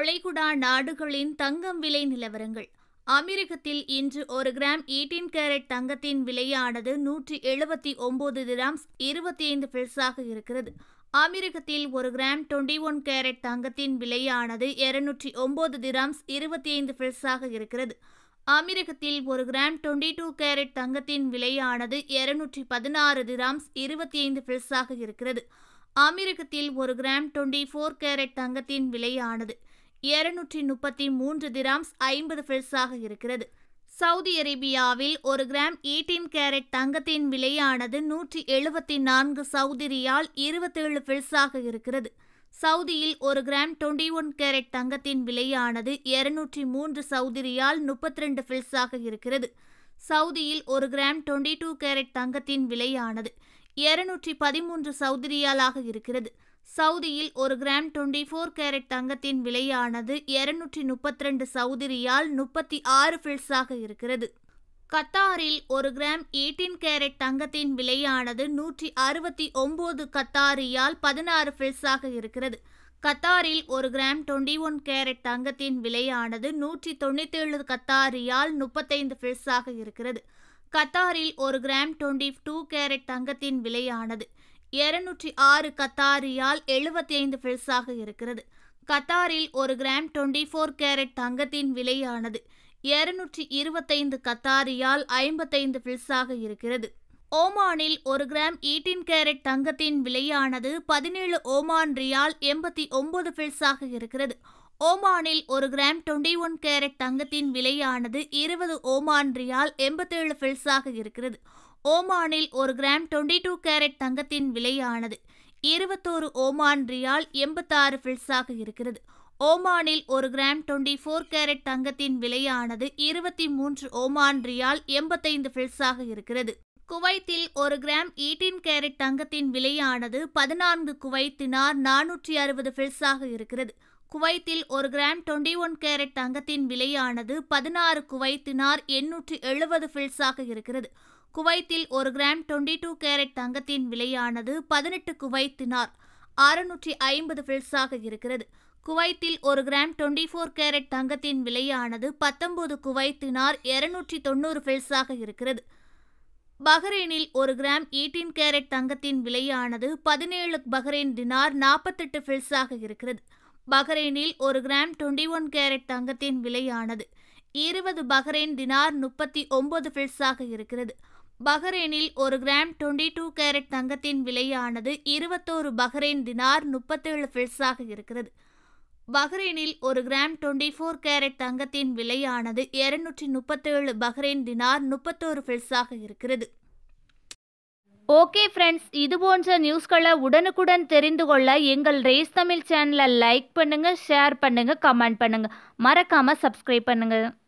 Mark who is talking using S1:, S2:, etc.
S1: வளைகுடா நாடுகளின் தங்கம் விலை நிலவரங்கள் அமெரிக்கத்தில் இன்று ஒரு கிராம் 18 கேரட் தங்கத்தின் விலையானது நூற்றி எழுபத்தி ஒன்பது திராம்ஸ் இருபத்தி ஐந்து பில்ஸாக இருக்கிறது அமெரிக்கத்தில் ஒரு கிராம் 21 ஒன் கேரட் தங்கத்தின் விலையானது இருநூற்றி ஒன்பது திராம்ஸ் இருபத்தி ஐந்து பில்ஸாக இருக்கிறது அமெரிக்கத்தில் ஒரு கிராம் 22 டூ கேரட் தங்கத்தின் விலையானது இருநூற்றி பதினாறு திராம்ஸ் இருபத்தி ஐந்து பில்ஸாக இருக்கிறது அமெரிக்கத்தில் ஒரு கிராம் 24 ஃபோர் கேரட் தங்கத்தின் விலையானது இருநூற்றி முப்பத்தி மூன்று திராம்ஸ் ஐம்பது பில்ஸாக இருக்கிறது சவுதி அரேபியாவில் ஒரு கிராம் 18 கேரட் தங்கத்தின் விலையானது நூற்றி எழுபத்தி நான்கு சவுதி ரியால் இருபத்தேழு பில்ஸாக இருக்கிறது சவுதியில் ஒரு கிராம் 21 ஒன் கேரட் தங்கத்தின் விலையானது இருநூற்றி மூன்று சவுதி ரியால் முப்பத்தி ரெண்டு பில்ஸாக இருக்கிறது சவுதியில் ஒரு கிராம் 22 டூ கேரட் தங்கத்தின் விலையானது இருநூற்றி பதிமூன்று சவுதி ரியாலாக இருக்கிறது சவுதியில் ஒரு கிராம் 24 ஃபோர் கேரட் தங்கத்தின் விலையானது இருநூற்றி முப்பத்தி ரெண்டு சவுதி ரியால் முப்பத்தி ஆறு பில்ஸாக இருக்கிறது கத்தாரில் ஒரு கிராம் 18 கேரட் தங்கத்தின் விலையானது நூற்றி அறுபத்தி ஒம்பது கத்தாரியால் பதினாறு பில்ஸாக இருக்கிறது கத்தாரில் ஒரு கிராம் 21 ஒன் கேரட் தங்கத்தின் விலையானது நூற்றி தொண்ணூத்தேழு கத்தாரியால் முப்பத்தைந்து பில்ஸாக இருக்கிறது கத்தாரில் ஒரு கிராம் 22 டூ கேரட் தங்கத்தின் விலையானது இருநூற்றி ஆறு கத்தாரியால் எழுபத்தி ஐந்து பில்ஸாக இருக்கிறது கத்தாரில் ஒரு கிராம் 24 ஃபோர் கேரட் தங்கத்தின் விலையானது இருநூற்றி இருபத்தைந்து கத்தாரியால் ஐம்பத்தைந்து பில்ஸாக இருக்கிறது ஓமானில் ஒரு கிராம் 18 கேரட் தங்கத்தின் விலையானது பதினேழு ஓமான் ரியால் எண்பத்தி ஒன்பது பில்ஸாக இருக்கிறது ஓமானில் ஒரு கிராம் 21 ஒன் கேரட் தங்கத்தின் விலையானது இருபது ஓமான் ரியால் எண்பத்தேழு பில்ஸாக இருக்கிறது ஓமானில் ஒரு கிராம் 22 டூ கேரட் தங்கத்தின் விலையானது இருபத்தோரு ஓமான் ரியால் எண்பத்தாறு பில்ஸாக இருக்கிறது ஓமானில் ஒரு கிராம் 24 ஃபோர் கேரட் தங்கத்தின் விலையானது இருபத்தி மூன்று ஓமான் ரியால் எண்பத்தைந்து பில்ஸாக இருக்கிறது குவைத்தில் ஒரு கிராம் 18 கேரட் தங்கத்தின் விலையானது பதினான்கு குவைத்தினார் நானூற்றி அறுபது பில்ஸாக இருக்கிறது குவைத்தில் ஒரு கிராம் 21 ஒன் கேரட் தங்கத்தின் விலையானது பதினாறு குவைத்தினார் எண்ணூற்றி எழுபது பில்ஸாக இருக்கிறது குவைத்தில் ஒரு கிராம் 22 டூ கேரட் தங்கத்தின் விலையானது பதினெட்டு குவைத்தினார் அறுநூற்றி ஐம்பது பில்ஸாக இருக்கிறது குவைத்தில் ஒரு கிராம் 24 ஃபோர் கேரட் தங்கத்தின் விலையானது பத்தொன்பது குவைத்தினார் இருநூற்றி தொண்ணூறு பில்ஸாக இருக்கிறது பஹ்ரைனில் ஒரு கிராம் 18 கேரட் தங்கத்தின் விலையானது பதினேழு பஹ்ரைன் தினார் நாற்பத்தெட்டு பில்ஸாக இருக்கிறது பஹ்ரைனில் ஒரு கிராம் 21 ஒன் கேரட் தங்கத்தின் விலையானது இருபது பஹ்ரைன் தினார் முப்பத்தி ஒன்பது பில்ஸாக இருக்கிறது பஹ்ரைனில் ஒரு கிராம் 22 டூ கேரட் தங்கத்தின் விலையானது இருபத்தோரு பஹ்ரைன் தினார் முப்பத்தேழு பில்ஸாக இருக்கிறது பஹ்ரைனில் ஒரு கிராம் 24 ஃபோர் கேரட் தங்கத்தின் விலையானது இருநூற்றி முப்பத்தேழு பஹ்ரைன் தினார் முப்பத்தோரு பில்ஸாக இருக்கிறது ஓகே ஃப்ரெண்ட்ஸ் இது போன்ற நியூஸ்களை உடனுக்குடன் தெரிந்து கொள்ள எங்கள் ரேஸ் தமிழ் சேனலை லைக் பண்ணுங்கள் ஷேர் பண்ணுங்கள் கமெண்ட் பண்ணுங்கள் மறக்காமல் சப்ஸ்கிரைப் பண்ணுங்கள்